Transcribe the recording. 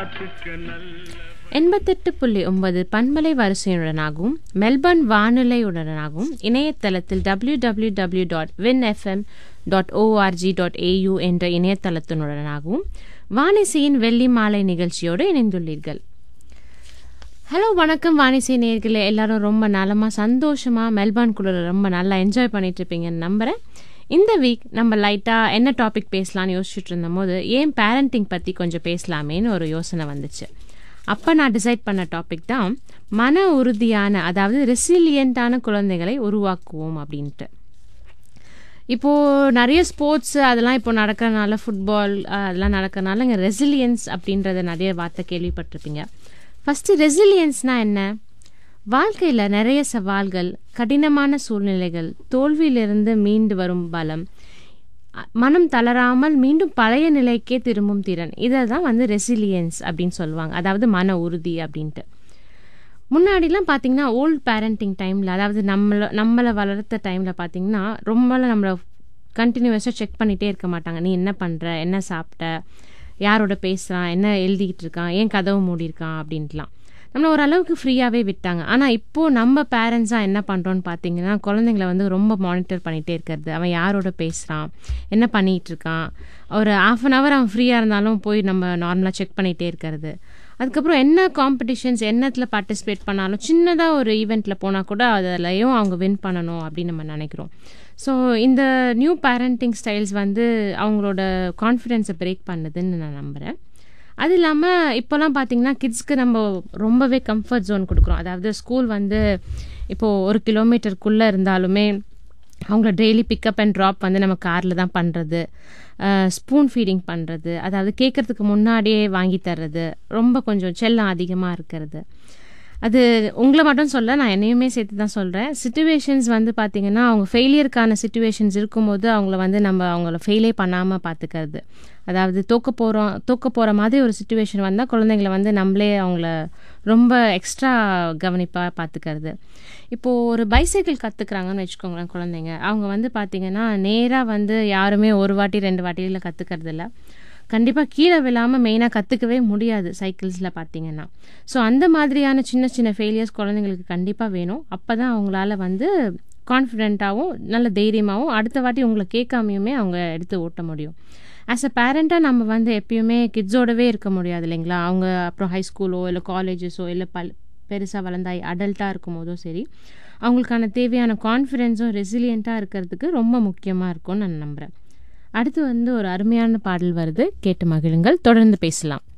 நாட்டுக்கு நல்ல எண்பத்தெட்டு புள்ளி ஒன்பது பண்பலை வரிசையுடனாகவும் மெல்பர்ன் வானொலியுடனாகவும் இணையதளத்தில் W W W dot win F M dot O R G dot A U என்ற இணையதளத்தினுடனாகவும் வாணிசையின் வெள்ளி மாலை நிகழ்ச்சியோடு இணைந்துள்ளீர்கள் ஹலோ வணக்கம் வாணிசை நேர்களே எல்லாரும் ரொம்ப நலமா சந்தோஷமா மெல்பர்ன் குழுல ரொம்ப நல்லா என்ஜாய் பண்ணிட்டு இருப்பீங்கன்னு நம்புறேன் இந்த வீக் நம்ம லைட்டாக என்ன டாபிக் பேசலாம்னு யோசிச்சுட்டு இருந்தபோது ஏன் பேரண்டிங் பற்றி கொஞ்சம் பேசலாமேன்னு ஒரு யோசனை வந்துச்சு அப்போ நான் டிசைட் பண்ண டாபிக் தான் மன உறுதியான அதாவது ரெசிலியண்ட்டான குழந்தைகளை உருவாக்குவோம் அப்படின்ட்டு இப்போது நிறைய ஸ்போர்ட்ஸ் அதெல்லாம் இப்போ நடக்கிறனால ஃபுட்பால் அதெல்லாம் நடக்கிறனால இங்கே ரெசிலியன்ஸ் அப்படின்றத நிறைய வார்த்தை கேள்விப்பட்டிருப்பீங்க ஃபஸ்ட்டு ரெசிலியன்ஸ்னால் என்ன வாழ்க்கையில் நிறைய சவால்கள் கடினமான சூழ்நிலைகள் தோல்வியிலிருந்து மீண்டு வரும் பலம் அ- மனம் தளராமல் மீண்டும் பழைய நிலைக்கே திரும்பும் திறன் இதை தான் வந்து ரெசிலியன்ஸ் அப்படின்னு சொல்லுவாங்க அதாவது மன உறுதி அப்படின்ட்டு முன்னாடிலாம் பார்த்தீங்கன்னா ஓல்ட் பேரண்டிங் டைமில் அதாவது நம்மளை நம்மளை வளர்த்த டைமில் பார்த்தீங்கன்னா ரொம்ப நம்மளை கண்டினியூஸாக செக் பண்ணிகிட்டே இருக்க மாட்டாங்க நீ என்ன பண்ணுற என்ன சாப்பிட்ட யாரோட பேசுகிறான் என்ன எழுதிக்கிட்டு இருக்கான் ஏன் கதவு மூடியிருக்கான் அப்படின்ட்டுலாம் நம்மளை ஓரளவுக்கு ஃப்ரீயாகவே விட்டாங்க ஆனால் இப்போது நம்ம பேரண்ட்ஸாக என்ன பண்ணுறோன்னு பார்த்தீங்கன்னா குழந்தைங்கள வந்து ரொம்ப மானிட்டர் பண்ணிகிட்டே இருக்கிறது அவன் யாரோட பேசுகிறான் என்ன பண்ணிகிட்டு இருக்கான் ஒரு ஆஃப் அன் ஹவர் அவன் ஃப்ரீயாக இருந்தாலும் போய் நம்ம நார்மலாக செக் பண்ணிகிட்டே இருக்கிறது அதுக்கப்புறம் என்ன காம்படிஷன்ஸ் என்னத்தில் பார்ட்டிசிபேட் பண்ணாலும் சின்னதாக ஒரு ஈவெண்ட்டில் போனால் கூட அதுலையும் அவங்க வின் பண்ணணும் அப்படின்னு நம்ம நினைக்கிறோம் ஸோ இந்த நியூ பேரண்டிங் ஸ்டைல்ஸ் வந்து அவங்களோட கான்ஃபிடென்ஸை பிரேக் பண்ணுதுன்னு நான் நம்புகிறேன் அது இல்லாமல் இப்போலாம் பார்த்தீங்கன்னா கிட்ஸ்க்கு நம்ம ரொம்பவே கம்ஃபர்ட் ஜோன் கொடுக்குறோம் அதாவது ஸ்கூல் வந்து இப்போது ஒரு கிலோமீட்டருக்குள்ளே இருந்தாலுமே அவங்கள டெய்லி பிக்கப் அண்ட் ட்ராப் வந்து நம்ம காரில் தான் பண்ணுறது ஸ்பூன் ஃபீடிங் பண்ணுறது அதாவது கேட்குறதுக்கு முன்னாடியே வாங்கி தர்றது ரொம்ப கொஞ்சம் செல்லம் அதிகமாக இருக்கிறது அது உங்களை மட்டும் சொல்ல நான் என்னையுமே சேர்த்து தான் சொல்கிறேன் சுச்சுவேஷன்ஸ் வந்து பார்த்தீங்கன்னா அவங்க ஃபெயிலியருக்கான சுச்சுவேஷன்ஸ் இருக்கும்போது அவங்கள வந்து நம்ம அவங்கள ஃபெயிலே பண்ணாமல் பார்த்துக்கிறது அதாவது தோக்க போகிறோம் தோக்க போகிற மாதிரி ஒரு சுச்சுவேஷன் வந்தால் குழந்தைங்கள வந்து நம்மளே அவங்கள ரொம்ப எக்ஸ்ட்ரா கவனிப்பாக பார்த்துக்கிறது இப்போது ஒரு பைசைக்கிள் கற்றுக்குறாங்கன்னு வச்சுக்கோங்களேன் குழந்தைங்க அவங்க வந்து பார்த்தீங்கன்னா நேராக வந்து யாருமே ஒரு வாட்டி ரெண்டு வாட்டியில் கற்றுக்கிறது இல்ல கண்டிப்பாக கீழே விழாமல் மெயினாக கற்றுக்கவே முடியாது சைக்கிள்ஸில் பார்த்தீங்கன்னா ஸோ அந்த மாதிரியான சின்ன சின்ன ஃபெயிலியர்ஸ் குழந்தைங்களுக்கு கண்டிப்பாக வேணும் அப்போ தான் அவங்களால வந்து கான்ஃபிடென்ட்டாகவும் நல்ல தைரியமாகவும் அடுத்த வாட்டி உங்களை கேட்காமையுமே அவங்க எடுத்து ஓட்ட முடியும் ஆஸ் அ பேரண்ட்டாக நம்ம வந்து எப்பயுமே கிட்ஸோடவே இருக்க முடியாது இல்லைங்களா அவங்க அப்புறம் ஹை ஸ்கூலோ இல்லை காலேஜஸோ இல்லை பல் பெருசாக வளர்ந்தாய் அடல்ட்டாக இருக்கும் போதோ சரி அவங்களுக்கான தேவையான கான்ஃபிடென்ஸும் ரெசிலியண்ட்டாக இருக்கிறதுக்கு ரொம்ப முக்கியமாக இருக்கும்னு நான் நம்புகிறேன் அடுத்து வந்து ஒரு அருமையான பாடல் வருது கேட்டு மகிழுங்கள் தொடர்ந்து பேசலாம்